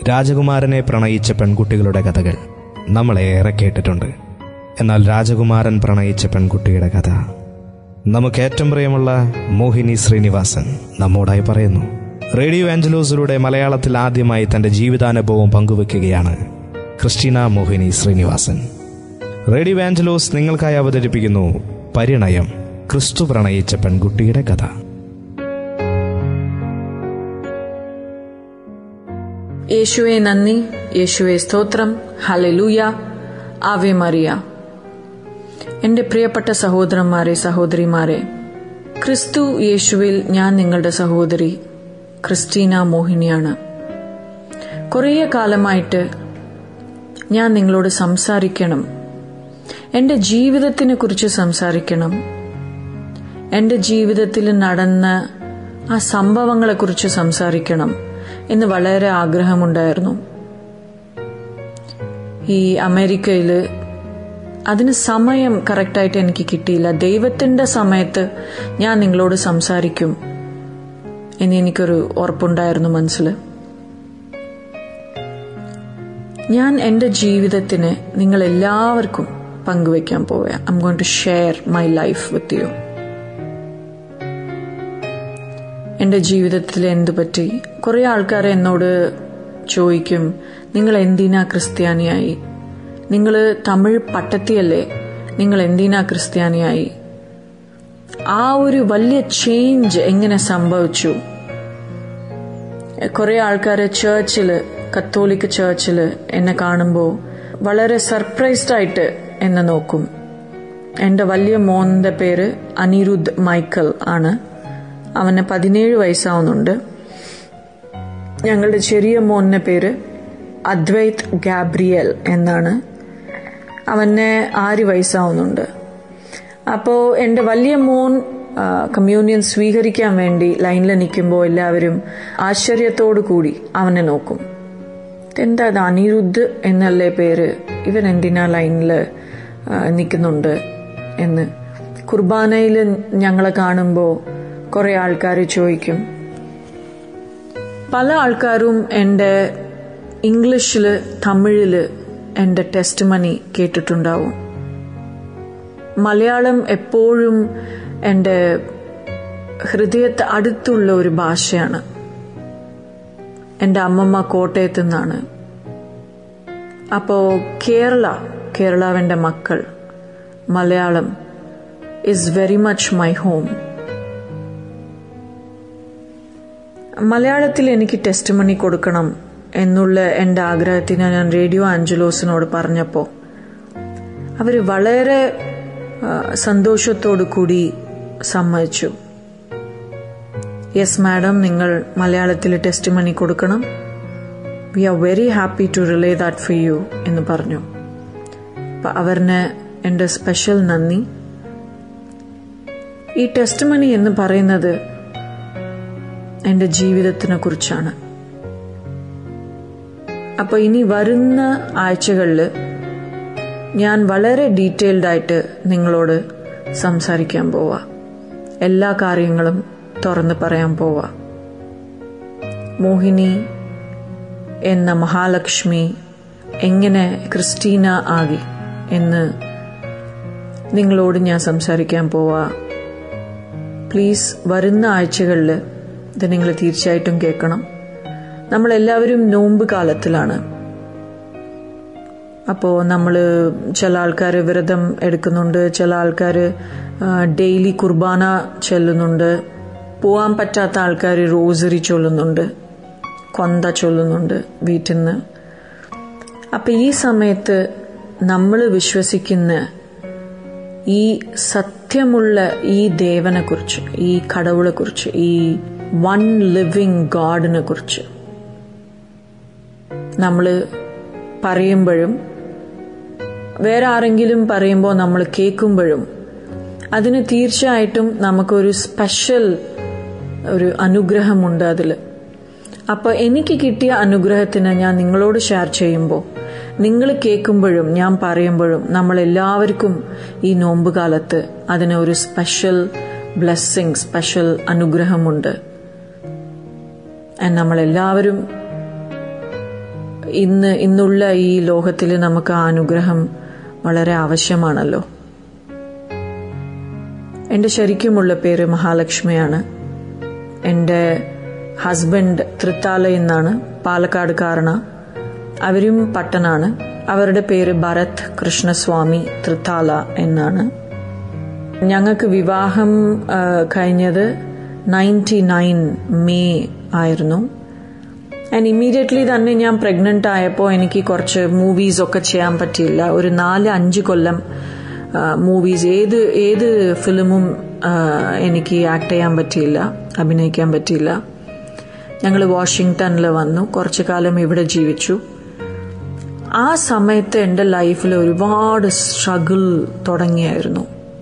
രാജകുമാരനെ പ്രണയിച്ച പെൺകുട്ടികളുടെ കഥകൾ നമ്മൾ ഏറെ കേട്ടിട്ടുണ്ട് എന്നാൽ രാജകുമാരൻ പ്രണയിച്ച പെൺകുട്ടിയുടെ കഥ നമുക്ക് ഏറ്റവും പ്രിയമുള്ള മോഹിനി ശ്രീനിവാസൻ നമ്മോടായി പറയുന്നു റേഡിയോ ആഞ്ചലോസിലൂടെ മലയാളത്തിൽ ആദ്യമായി തന്റെ ജീവിതാനുഭവം പങ്കുവെക്കുകയാണ് Christina Mohini Sreenivasan radio Angelos നിങ്ങൾക്കായി അവതരിപ്പിക്കുന്നു പരിണയം ക്രിസ്തു പ്രണയിച്ച പെൺകുട്ടിയുടെ കഥ യേശുവെ നന്ദി യേശുവെ സ്തോത്രം ഹലലൂയ ആവെ മറിയ എന്റെ പ്രിയപ്പെട്ട സഹോദരന്മാരെ സഹോദരിമാരെ ക്രിസ്തു യേശുവിൽ ഞാൻ നിങ്ങളുടെ സഹോദരി ക്രിസ്റ്റീന മോഹിനിയാണ് കുറേ കാലമായിട്ട് ഞാൻ നിങ്ങളോട് സംസാരിക്കണം എന്റെ ജീവിതത്തിനെ കുറിച്ച് സംസാരിക്കണം എന്റെ ജീവിതത്തിൽ നടന്ന ആ സംഭവങ്ങളെക്കുറിച്ച് സംസാരിക്കണം എന്ന് വളരെ ആഗ്രഹമുണ്ടായിരുന്നു ഈ അമേരിക്കയിൽ അതിന് സമയം കറക്റ്റായിട്ട് എനിക്ക് കിട്ടിയില്ല ദൈവത്തിന്റെ സമയത്ത് ഞാൻ നിങ്ങളോട് സംസാരിക്കും എന്ന് എനിക്കൊരു ഉറപ്പുണ്ടായിരുന്നു മനസ്സിൽ ഞാൻ എൻ്റെ ജീവിതത്തിന് നിങ്ങൾ എല്ലാവർക്കും പങ്കുവെക്കാൻ പോവുക I'm going to share my life with you എൻ്റെ ജീവിതത്തിൽ എന്തു പറ്റി കുറേ ആൾക്കാർ എന്നോട് ചോദിക്കും നിങ്ങൾ എന്തിനാ ക്രിസ്ത്യാനിയായി നിങ്ങൾ തമിഴ് പട്ടത്തിയല്ലേ നിങ്ങൾ എന്തിനാ ക്രിസ്ത്യാനിയായി ആ ഒരു വലിയ ചേഞ്ച് എങ്ങനെ സംഭവിച്ചു കുറേ ആൾക്കാർ ചേർച്ചിൽ കത്തോലിക് ചേർച്ചിൽ എന്നെ കാണുമ്പോൾ വളരെ സർപ്രൈസ്ഡ് ആയിട്ട് എന്നെ നോക്കും എൻ്റെ വലിയ മോന്റെ പേര് അനിരുദ്ധ് മൈക്കൽ ആണ് അവന് പതിനേഴ് വയസ്സാവുന്നുണ്ട് ഞങ്ങളുടെ ചെറിയ മോന്റെ പേര് അദ്വൈത് ഗാബ്രിയൽ എന്നാണ് അവന് ആറ് വയസ്സാവുന്നുണ്ട് അപ്പോൾ എൻ്റെ വലിയ മോൻ കമ്മ്യൂണിയൻ സ്വീകരിക്കാൻ വേണ്ടി ലൈനിൽ നിൽക്കുമ്പോൾ എല്ലാവരും ആശ്ചര്യത്തോടു കൂടി അവനെ നോക്കും എന്താ അത് അനിരുദ്ധ് എന്നല്ലേ പേര് ഇവൻ എന്തിനാ ലൈനിൽ നിൽക്കുന്നുണ്ട് എന്ന് കുർബാനയിൽ ഞങ്ങളെ കാണുമ്പോൾ കുറെ ആൾക്കാർ ചോദിക്കും പല ആൾക്കാരും എൻ്റെ ഇംഗ്ലീഷിൽ തമിഴിൽ എൻ്റെ ടെസ്റ്റ് മണി കേട്ടിട്ടുണ്ടാവും മലയാളം എപ്പോഴും എൻ്റെ ഹൃദയത്തെ അടുത്തുള്ള ഒരു ഭാഷയാണ് എൻ്റെ അമ്മമ്മ കോട്ടയത്തു നിന്നാണ് അപ്പോൾ കേരള കേരളാവിൻ്റെ മക്കൾ Malayalam is very much my home മലയാളത്തിൽ എനിക്ക് ടെസ്റ്റ് മണി കൊടുക്കണം എന്നുള്ള എൻ്റെ ആഗ്രഹത്തിന് ഞാൻ റേഡിയോ ആഞ്ചലോസിനോട് പറഞ്ഞപ്പോൾ അവർ വളരെ സന്തോഷത്തോടു കൂടി സമ്മതിച്ചു യെസ് മാഡം നിങ്ങൾ മലയാളത്തിൽ ടെസ്റ്റ് മണി കൊടുക്കണം we are very happy to relay that for you എന്ന് പറഞ്ഞു അപ്പം അവരിന് എൻ്റെ സ്പെഷ്യൽ നന്ദി ഈ ടെസ്റ്റ് മണി എന്ന് പറയുന്നത് എൻ്റെ ജീവിതത്തിനെ കുറിച്ചാണ് അപ്പോൾ ഇനി വരുന്ന ആഴ്ചകളിൽ ഞാൻ വളരെ ഡീറ്റെയിൽഡ് ആയിട്ട് നിങ്ങളോട് സംസാരിക്കാൻ പോവാ എല്ലാ കാര്യങ്ങളും തുറന്ന് പറയാൻ പോവാ മോഹിനി എന്ന മഹാലക്ഷ്മി എങ്ങനെ ക്രിസ്റ്റീന ആകി എന്ന് നിങ്ങളോട് ഞാൻ സംസാരിക്കാൻ പോവാ പ്ലീസ് വരുന്ന ആഴ്ചകളിൽ ഇത് നിങ്ങൾ തീർച്ചയായിട്ടും കേൾക്കണം നമ്മളെല്ലാവരും നോമ്പ് കാലത്തിലാണ് അപ്പോൾ നമ്മൾ ചില ആൾക്കാർ വ്രതം എടുക്കുന്നുണ്ട് ചില ആൾക്കാർ ഡെയിലി കുർബാന ചെല്ലുന്നുണ്ട് പോവാൻ പറ്റാത്ത ആൾക്കാർ റോസറി ചൊല്ലുന്നുണ്ട് കൊന്ത ചൊല്ലുന്നുണ്ട് വീട്ടിൽ നിന്ന് അപ്പം ഈ സമയത്ത് നമ്മൾ വിശ്വസിക്കുന്ന ഈ സത്യമുള്ള ഈ ദേവനെ കുറിച്ച് ഈ കടവുളെ കുറിച്ച് ഈ വൺ ലിവിങ് ഗാഡിനെ കുറിച്ച് നമ്മൾ പറയുമ്പോഴും വേറെ ആരെങ്കിലും പറയുമ്പോൾ നമ്മൾ കേൾക്കുമ്പോഴും അതിന് തീർച്ചയായിട്ടും നമുക്കൊരു സ്പെഷ്യൽ ഒരു അനുഗ്രഹമുണ്ട് അതിൽ അപ്പോൾ എനിക്ക് കിട്ടിയ അനുഗ്രഹത്തിന് ഞാൻ നിങ്ങളോട് ഷെയർ ചെയ്യുമ്പോൾ നിങ്ങൾ കേൾക്കുമ്പോഴും ഞാൻ പറയുമ്പോഴും നമ്മൾ എല്ലാവർക്കും ഈ നോമ്പ് കാലത്ത് അതിന് ഒരു സ്പെഷ്യൽ ബ്ലെസ്സിങ് സ്പെഷ്യൽ അനുഗ്രഹമുണ്ട് നമ്മളെല്ലാവരും ഇന്ന് ഇന്നുള്ള ഈ ലോകത്തിൽ നമുക്ക് ആ അനുഗ്രഹം വളരെ ആവശ്യമാണല്ലോ എൻ്റെ ശരിക്കുമുള്ള പേര് മഹാലക്ഷ്മിയാണ് എൻ്റെ ഹസ്ബൻഡ് തൃത്താല എന്നാണ് പാലക്കാടുകാരന അവരും പട്ടനാണ് അവരുടെ പേര് ഭരത് കൃഷ്ണസ്വാമി തൃത്താല എന്നാണ് ഞങ്ങൾക്ക് വിവാഹം ആ, കഴിഞ്ഞത് നയൻറ്റി നയൻ മെയ് ആയിരുന്നു ആൻഡ് ഇമ്മീഡിയറ്റ്ലി തന്നെ ഞാൻ പ്രഗ്നന്റ് ആയപ്പോൾ എനിക്ക് കുറച്ച് മൂവീസ് ഒക്കെ ചെയ്യാൻ പറ്റിയില്ല ഒരു നാല് അഞ്ച് കൊല്ലം മൂവീസ് ഏത് ഏത് ഫിലിമും ആ, എനിക്ക് ആക്ട് ചെയ്യാൻ പറ്റിയില്ല അഭിനയിക്കാൻ പറ്റിയില്ല ഞങ്ങൾ വാഷിങ്ടണിൽ വന്നു കുറച്ചു കാലം ഇവിടെ ജീവിച്ചു ആ സമയത്ത് എൻ്റെ ലൈഫിൽ ഒരുപാട് സ്ട്രഗിൾ തുടങ്ങിയായിരുന്നു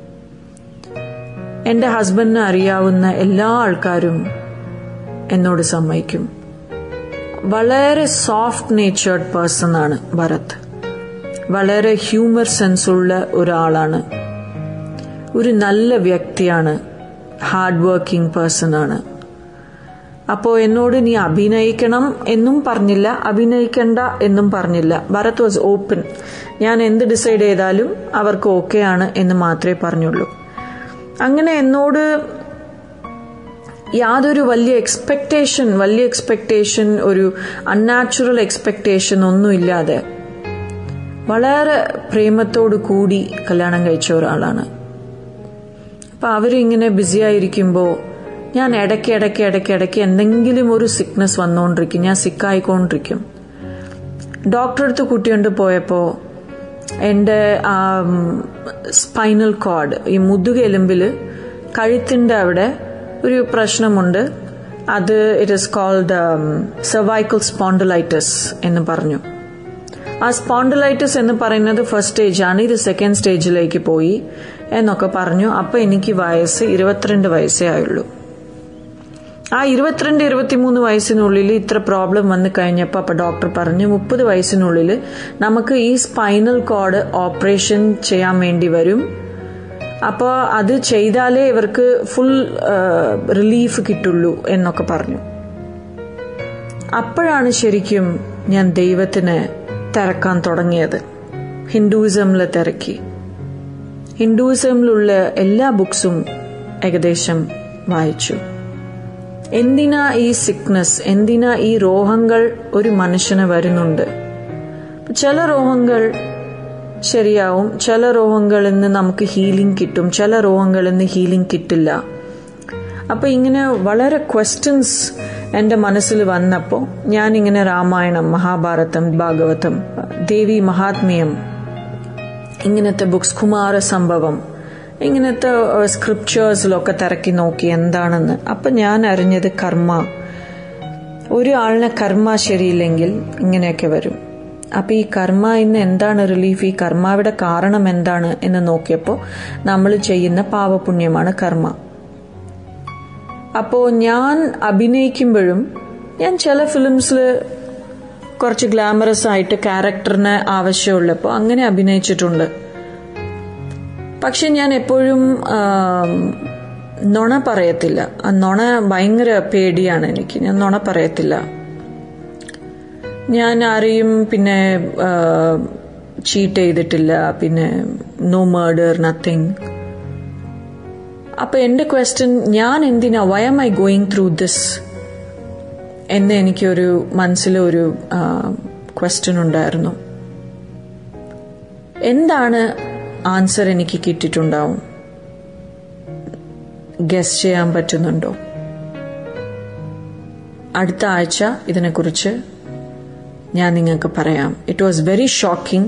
എൻ്റെ ഹസ്ബൻഡിന് അറിയാവുന്ന എല്ലാ ആൾക്കാരും എന്നോട് സമ്മതിക്കും വളരെ സോഫ്റ്റ് നേച്ചേർഡ് പേഴ്സൺ ആണ് ഭരത് വളരെ ഹ്യൂമർ സെൻസ് ഉള്ള ഒരാളാണ് ഒരു നല്ല വ്യക്തിയാണ് ഹാർഡ് വർക്കിംഗ് പേഴ്സൺ ആണ് അപ്പോൾ എന്നോട് നീ അഭിനയിക്കണം എന്നും പറഞ്ഞില്ല അഭിനയിക്കണ്ട എന്നും പറഞ്ഞില്ല ഭരത് വാസ് ഓപ്പൺ ഞാൻ എന്ത് ഡിസൈഡ് ചെയ്താലും അവർക്ക് ഓക്കെ ആണ് എന്ന് മാത്രമേ പറഞ്ഞുള്ളൂ അങ്ങനെ എന്നോട് യാതൊരു വലിയ എക്സ്പെക്ടേഷൻ വലിയ എക്സ്പെക്ടേഷൻ ഒരു അൺനാച്ചുറൽ എക്സ്പെക്ടേഷൻ ഒന്നുമില്ലാതെ വളരെ പ്രേമത്തോടു കൂടി കല്യാണം കഴിച്ച ഒരാളാണ് അപ്പൊ അവരിങ്ങനെ ബിസി ആയിരിക്കുമ്പോൾ ഞാൻ ഇടയ്ക്ക് ഇടയ്ക്ക് ഇടയ്ക്ക് ഇടയ്ക്ക് എന്തെങ്കിലും ഒരു സിക്നസ് വന്നുകൊണ്ടിരിക്കും ഞാൻ സിക്കായിക്കൊണ്ടിരിക്കും ഡോക്ടറെ അടുത്ത് കുട്ടിയുണ്ട് പോയപ്പോൾ എൻ്റെ ആ സ്പൈനൽ കോഡ് ഈ മുതുകെലുമ്പിൽ കഴുത്തിൻ്റെ അവിടെ ഒരു പ്രശ്നമുണ്ട് അത് it is called cervical spondylitis എന്ന് പറഞ്ഞു ആ സ്പോണ്ടലൈറ്റിസ് എന്ന് പറയുന്നത് ഫസ്റ്റ് സ്റ്റേജ് ആണ് ഇത് സെക്കൻഡ് സ്റ്റേജിലേക്ക് പോയി എന്നൊക്കെ പറഞ്ഞു അപ്പൊ എനിക്ക് വയസ്സ് ഇരുപത്തിരണ്ട് വയസ്സേ ആയുള്ളൂ ആ ഇരുപത്തിരണ്ട് ഇരുപത്തിമൂന്ന് വയസ്സിനുള്ളിൽ ഇത്ര പ്രോബ്ലം വന്നു കഴിഞ്ഞപ്പോൾ അപ്പൊ ഡോക്ടർ പറഞ്ഞു മുപ്പത് വയസ്സിനുള്ളിൽ നമുക്ക് ഈ സ്പൈനൽ കോഡ് ഓപ്പറേഷൻ ചെയ്യാൻ വേണ്ടി വരും അപ്പോൾ അത് ചെയ്താലേ ഇവർക്ക് ഫുൾ റിലീഫ് കിട്ടുള്ളൂ എന്നൊക്കെ പറഞ്ഞു അപ്പോഴാണ് ശരിക്കും ഞാൻ ദൈവത്തിന് തിരക്കാൻ തുടങ്ങിയത് ഹിന്ദുയിസമിൽ തിരക്കി ഹിന്ദുയിസമിലുള്ള എല്ലാ ബുക്സും ഏകദേശം വായിച്ചു എന്തിനാ ഈ സിക്നസ് എന്തിനാ ഈ രോഗങ്ങൾ ഒരു മനുഷ്യന് വരുന്നുണ്ട് ചില രോഗങ്ങൾ ശരിയാവും ചില രോഗങ്ങളിൽ നിന്ന് നമുക്ക് ഹീലിംഗ് കിട്ടും ചില രോഗങ്ങളിൽ നിന്ന് ഹീലിംഗ് കിട്ടില്ല അപ്പൊ ഇങ്ങനെ വളരെ ക്വസ്റ്റ്യൻസ് എൻ്റെ മനസ്സിൽ വന്നപ്പോൾ ഞാനിങ്ങനെ രാമായണം മഹാഭാരതം ഭാഗവതം ദേവി മഹാത്മ്യം ഇങ്ങനത്തെ ബുക്സ് കുമാര സംഭവം ഇങ്ങനത്തെ സ്ക്രിപ്റ്റേഴ്സിലൊക്കെ തിരക്കി നോക്കി എന്താണെന്ന് അപ്പൊ ഞാൻ അറിഞ്ഞത് കർമ്മ ഒരു ആളിനെ കർമ്മ ശരിയില്ലെങ്കിൽ ഇങ്ങനെയൊക്കെ വരും അപ്പൊ ഈ കർമ്മ ഇന്ന് എന്താണ് റിലീഫ് ഈ കർമാവിടെ കാരണം എന്താണ് എന്ന് നോക്കിയപ്പോൾ നമ്മൾ ചെയ്യുന്ന പാവപുണ്യമാണ് കർമ്മ അപ്പോൾ ഞാൻ അഭിനയിക്കുമ്പോഴും ഞാൻ ചില ഫിലിംസിൽ കുറച്ച് ഗ്ലാമറസ് ആയിട്ട് ക്യാരക്ടറിന് ആവശ്യമുള്ളപ്പോൾ അങ്ങനെ അഭിനയിച്ചിട്ടുണ്ട് പക്ഷെ ഞാൻ എപ്പോഴും നുണ പറയത്തില്ല ആ നുണ ഭയങ്കര പേടിയാണ് എനിക്ക് ഞാൻ നുണ പറയത്തില്ല ഞാൻ ആരെയും പിന്നെ ചീറ്റ് ചെയ്തിട്ടില്ല പിന്നെ നോ മേർഡർ നത്തിങ് അപ്പൊ എന്റെ ക്വസ്റ്റ്യൻ ഞാൻ എന്തിനാ why am I going through this എന്ന് എനിക്കൊരു മനസ്സിലൊരു ക്വസ്റ്റ്യൻ ഉണ്ടായിരുന്നു എന്താണ് ആൻസർ എനിക്ക് കിട്ടിയിട്ടുണ്ടാവും ഗസ് ചെയ്യാൻ പറ്റുന്നുണ്ടോ അടുത്ത ആഴ്ച ഇതിനെക്കുറിച്ച് ഞാൻ നിങ്ങൾക്ക് പറയാം it was very shocking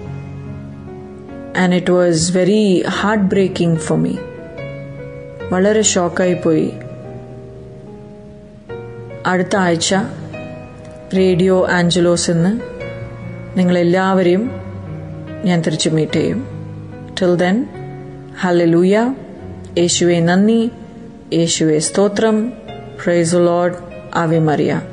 and it was very heart breaking for me വളരെ ഷോക്കായി പോയി അടുത്ത ആഴ്ച റേഡിയോ ആഞ്ചലോസ് എന്ന് നിങ്ങളെല്ലാവരെയും ഞാൻ തിരിച്ച് മീറ്റ് ചെയ്യും ടിൽ ദെൻ ഹലലൂയ യേശുവെ നന്ദി യേശുവെ സ്തോത്രം പ്രൈസ് ലോഡ് ആവി മറിയ